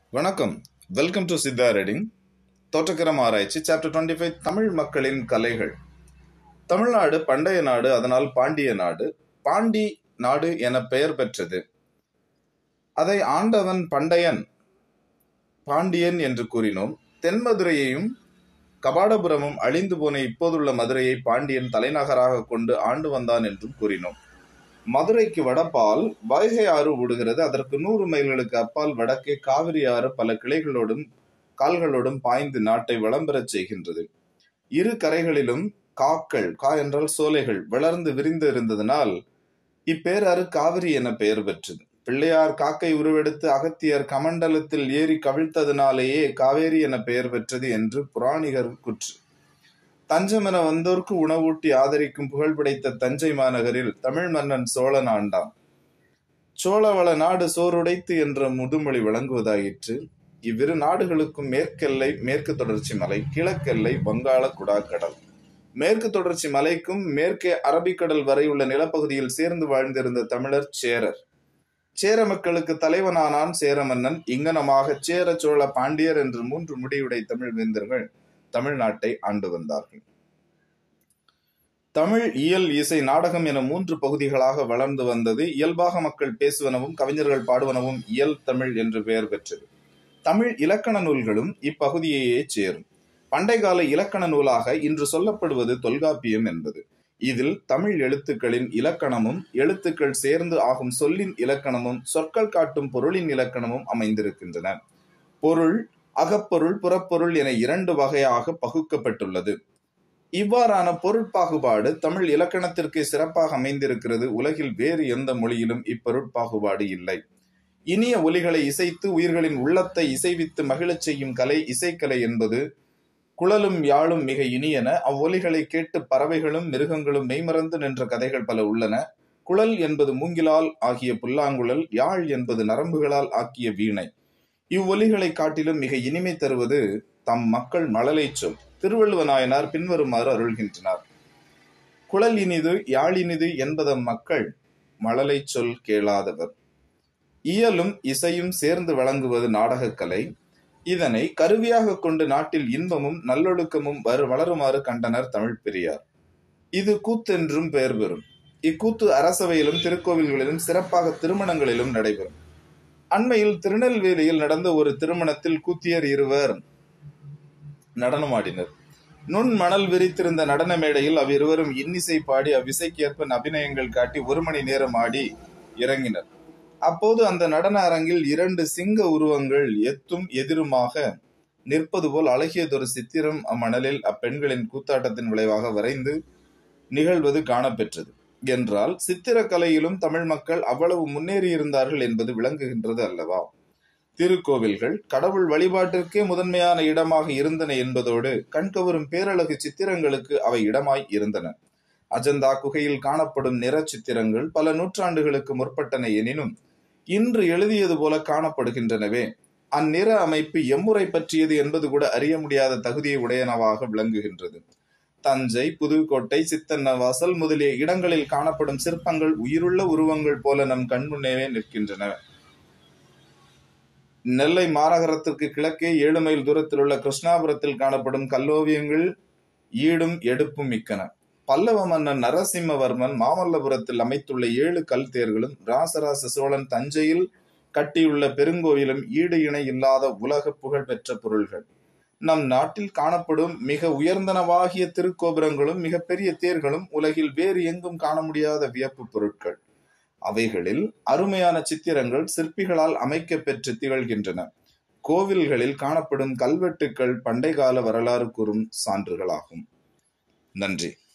வணக்கம் welcome to Siddha reading தோற்றக்கரம் ஆராய்ச்சி சாப்டர் டுவெண்ட்டி ஃபைவ் தமிழ் மக்களின் கலைகள் தமிழ்நாடு பண்டைய நாடு அதனால் பாண்டிய நாடு பாண்டி நாடு என பெயர் பெற்றது அதை ஆண்டவன் பண்டையன் பாண்டியன் என்று கூறினோம் தென்மதுரையையும் கபாடபுரமும் அழிந்து போன இப்போதுள்ள மதுரையை பாண்டியன் தலைநகராக கொண்டு ஆண்டு வந்தான் என்றும் கூறினோம் மதுரைக்கு வடப்பால் வைகை ஆறு ஓடுகிறது அதற்கு நூறு மைல்களுக்கு அப்பால் வடக்கே காவிரி ஆறு பல கிளைகளோடும் கால்களோடும் பாய்ந்து நாட்டை வளம் பெறச் செய்கின்றது இரு கரைகளிலும் காக்கள் கா என்றால் சோலைகள் வளர்ந்து விரிந்து இருந்ததனால் இப்பேராறு காவிரி என பெயர் பெற்றது பிள்ளையார் காக்கை உருவெடுத்து அகத்தியர் கமண்டலத்தில் ஏறி கவிழ்த்ததினாலேயே காவேரி என பெயர் பெற்றது என்று புராணிகர் குற்று தஞ்சம் என வந்தோர்க்கு உணவூட்டி ஆதரிக்கும் புகழ் படைத்த தஞ்சை மாநகரில் தமிழ் மன்னன் சோழன் ஆண்டான் சோழவள நாடு சோறுடைத்து என்ற முதுமொழி விளங்குவதாயிற்று இவ்விரு நாடுகளுக்கும் மேற்கெல்லை மேற்கு தொடர்ச்சி மலை கிழக்கெல்லை வங்காள குடாக்கடல் மேற்கு தொடர்ச்சி மலைக்கும் மேற்கே அரபிக்கடல் வரை உள்ள நிலப்பகுதியில் சேர்ந்து வாழ்ந்திருந்த தமிழர் சேரர் சேர மக்களுக்கு தலைவனானான் சேர மன்னன் இங்கனமாக சேர சோழ பாண்டியர் என்று மூன்று முடிவுடை தமிழ் வேந்தர்கள் தமிழ்நாட்டை ஆண்டு வந்தார்கள் தமிழ் இயல் இசை நாடகம் என மூன்று பகுதிகளாக வளர்ந்து வந்தது இயல்பாக மக்கள் பேசுவனவும் கவிஞர்கள் பாடுவனவும் இயல் தமிழ் என்று பெயர் பெற்றது தமிழ் இலக்கண நூல்களும் இப்பகுதியையே சேரும் பண்டைகால இலக்கண நூலாக இன்று சொல்லப்படுவது தொல்காப்பியம் என்பது இதில் தமிழ் எழுத்துக்களின் இலக்கணமும் எழுத்துக்கள் சேர்ந்து ஆகும் சொல்லின் இலக்கணமும் சொற்கள் காட்டும் பொருளின் இலக்கணமும் அமைந்திருக்கின்றன பொருள் அகப்பொருள் புறப்பொருள் என இரண்டு வகையாக பகுக்கப்பட்டுள்ளது இவ்வாறான பொருட்பாகுபாடு தமிழ் இலக்கணத்திற்கு சிறப்பாக அமைந்திருக்கிறது உலகில் வேறு எந்த மொழியிலும் இப்பொருட்பாகுபாடு இல்லை இனிய ஒலிகளை இசைத்து உயிர்களின் உள்ளத்தை இசைவித்து மகிழச் செய்யும் கலை இசைக்கலை என்பது குழலும் யாழும் மிக இனியன அவ்வொலிகளை கேட்டு பறவைகளும் மிருகங்களும் மெய்மறந்து நின்ற கதைகள் பல உள்ளன குழல் என்பது மூங்கிலால் ஆகிய புல்லாங்குழல் யாழ் என்பது நரம்புகளால் ஆக்கிய வீணை இவ்வொலிகளை காட்டிலும் மிக இனிமை தருவது தம் மக்கள் மழலை சொல் திருவள்ளுவ நாயனார் பின்வருமாறு அருள்கின்றனர் குழல் இனிது யாழ் இனிது என்பதம் மக்கள் மழலை சொல் கேளாதவர் இயலும் இசையும் சேர்ந்து வழங்குவது நாடகக்கலை இதனை கருவியாக கொண்டு நாட்டில் இன்பமும் நல்லொழுக்கமும் வரு வளருமாறு கண்டனர் தமிழ் பெரியார் இது கூத்தென்றும் பெயர் பெறும் இக்கூத்து அரசவையிலும் திருக்கோவில்களிலும் சிறப்பாக திருமணங்களிலும் நடைபெறும் அண்மையில் திருநெல்வேலியில் நடந்த ஒரு திருமணத்தில் கூத்தியர் இருவர் நடனமாடினர் நுண் மணல் விரித்திருந்த நடன மேடையில் அவ்விருவரும் இன்னிசை பாடி அவ்விசைக்கேற்ப அபிநயங்கள் காட்டி ஒரு மணி நேரம் ஆடி இறங்கினர் அப்போது அந்த நடன அரங்கில் இரண்டு சிங்க உருவங்கள் எத்தும் எதிருமாக நிற்பது போல் அழகியதொரு சித்திரம் அம்மணலில் அப்பெண்களின் கூத்தாட்டத்தின் விளைவாக வரைந்து நிகழ்வது காணப்பெற்றது என்றால் சித்திரக்கலையிலும் தமிழ் மக்கள் அவ்வளவு முன்னேறி இருந்தார்கள் என்பது விளங்குகின்றது அல்லவா திருக்கோவில்கள் கடவுள் வழிபாட்டிற்கே முதன்மையான இடமாக இருந்தன என்பதோடு கண்கவரும் பேரழகு சித்திரங்களுக்கு அவை இடமாய் இருந்தன அஜந்தா குகையில் காணப்படும் நிற சித்திரங்கள் பல நூற்றாண்டுகளுக்கு முற்பட்டன எனினும் இன்று எழுதியது போல காணப்படுகின்றனவே அந்நிற அமைப்பு எம்முறை பற்றியது என்பது கூட அறிய முடியாத தகுதியை உடையனவாக விளங்குகின்றது தஞ்சை புதுக்கோட்டை சித்தன்னவாசல் முதலிய இடங்களில் காணப்படும் சிற்பங்கள் உயிருள்ள உருவங்கள் போல நம் கண்முன்னேவே நிற்கின்றன நெல்லை மாநகரத்திற்கு கிழக்கே ஏழு மைல் தூரத்தில் உள்ள கிருஷ்ணாபுரத்தில் காணப்படும் கல்லோவியங்கள் ஈடும் எடுப்பும் மிக்கன பல்லவ மன்னன் நரசிம்மவர்மன் மாமல்லபுரத்தில் அமைத்துள்ள ஏழு கல் தேர்களும் ராசராச சோழன் தஞ்சையில் கட்டியுள்ள பெருங்கோயிலும் ஈடு இணை இல்லாத உலக புகழ் பெற்ற பொருள்கள் நம் நாட்டில் காணப்படும் மிக உயர்ந்தனவாகிய திருக்கோபுரங்களும் மிகப்பெரிய தேர்களும் உலகில் வேறு எங்கும் காண முடியாத வியப்பு பொருட்கள் அவைகளில் அருமையான சித்திரங்கள் சிற்பிகளால் அமைக்க பெற்று திகழ்கின்றன கோவில்களில் காணப்படும் கல்வெட்டுக்கள் பண்டைகால வரலாறு கூறும் சான்றுகளாகும் நன்றி